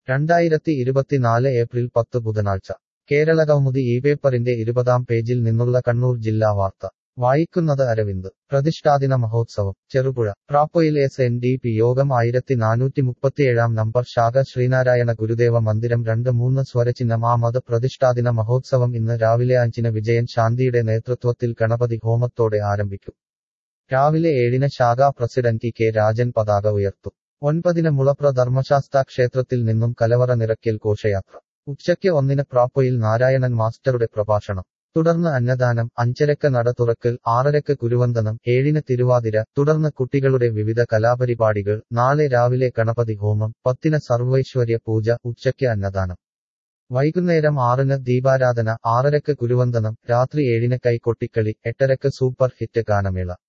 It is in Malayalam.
രണ്ടായിരത്തി ഇരുപത്തിനാല് ഏപ്രിൽ പത്ത് ബുധനാഴ്ച കേരളകൗമുദി ഈ പേപ്പറിന്റെ ഇരുപതാം പേജിൽ നിന്നുള്ള കണ്ണൂർ ജില്ലാ വാർത്ത വായിക്കുന്നത് അരവിന്ദ് പ്രതിഷ്ഠാദിന മഹോത്സവം Cherupuzha Prapoyil S N D P Yogam ആയിരത്തി നാനൂറ്റി മുപ്പത്തിയേഴാം നമ്പർ ശാഖ ശ്രീനാരായണ ഗുരുദേവ മന്ദിരം രണ്ട് മൂന്ന് സ്വരചിഹ്നം ആ മത പ്രതിഷ്ഠാദിന മഹോത്സവം ഇന്ന് രാവിലെ അഞ്ചിന് വിജയൻ ശാന്തിയുടെ നേതൃത്വത്തിൽ ഗണപതി ഹോമത്തോടെ ആരംഭിക്കും രാവിലെ ഏഴിന് ശാഖാ പ്രസിഡന്റ് കെ രാജൻ പതാക ഉയർത്തും ഒൻപതിന് മുളപ്ര ധർമ്മശാസ്താ ക്ഷേത്രത്തിൽ നിന്നും കലവറ നിറയ്ക്കൽ ഘോഷയാത്ര ഉച്ചയ്ക്ക് ഒന്നിന് പ്രാപ്പോയിൽ നാരായണൻ മാസ്റ്ററുടെ പ്രഭാഷണം തുടർന്ന് അന്നദാനം അഞ്ചരക്ക് നട തുറക്കൽ ആറരക്ക് കുരുവന്ദനം ഏഴിന് തിരുവാതിര തുടർന്ന് കുട്ടികളുടെ വിവിധ കലാപരിപാടികൾ നാളെ രാവിലെ ഗണപതി ഹോമം പത്തിന് സർവൈശ്വര്യ പൂജ ഉച്ചയ്ക്ക് അന്നദാനം വൈകുന്നേരം ആറിന് ദീപാരാധന ആറരക്ക് കുരുവന്ദനം രാത്രി ഏഴിന് കൈകൊട്ടിക്കളി എട്ടരക്ക് സൂപ്പർ ഹിറ്റ് ഗാനമേള